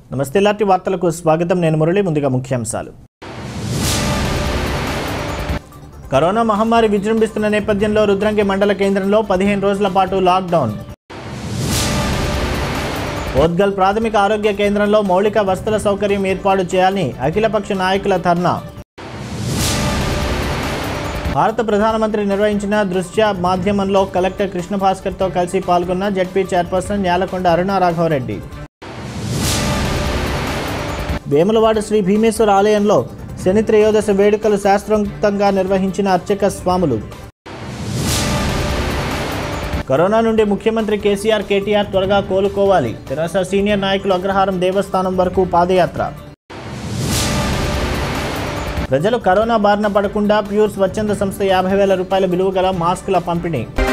నమస్తే లాంటి వార్తలకు స్వాగతం నేను మురళి ముందుగా ముఖ్యాంశాలు కరోనా మహమ్మారి విజృంభిస్తున్న నేపథ్యంలో రుద్రంగి మండల కేంద్రంలో పదిహేను రోజుల పాటు లాక్డౌన్ ఓద్గల్ ప్రాథమిక ఆరోగ్య కేంద్రంలో మౌలిక వసతుల సౌకర్యం ఏర్పాటు చేయాలని అఖిలపక్ష నాయకుల ధర్నా భారత ప్రధానమంత్రి నిర్వహించిన దృశ్య మాధ్యమంలో కలెక్టర్ కృష్ణ భాస్కర్తో కలిసి పాల్గొన్న జడ్పీ చైర్పర్సన్ న్యాలకొండ అరుణ రాఘవరెడ్డి వేములవాడ శ్రీ భీమేశ్వర ఆలయంలో శని త్రయోదశ వేడుకలు శాస్త్రోక్తంగా నిర్వహించిన అర్చక స్వాములు కరోనా నుండి ముఖ్యమంత్రి కేసీఆర్ కేటీఆర్ త్వరగా కోలుకోవాలి తెరాస సీనియర్ నాయకులు అగ్రహారం దేవస్థానం వరకు పాదయాత్ర ప్రజలు కరోనా బారిన పడకుండా ప్యూర్ స్వచ్ఛంద సంస్థ యాభై వేల రూపాయల విలువ గల మాస్కుల పంపిణీ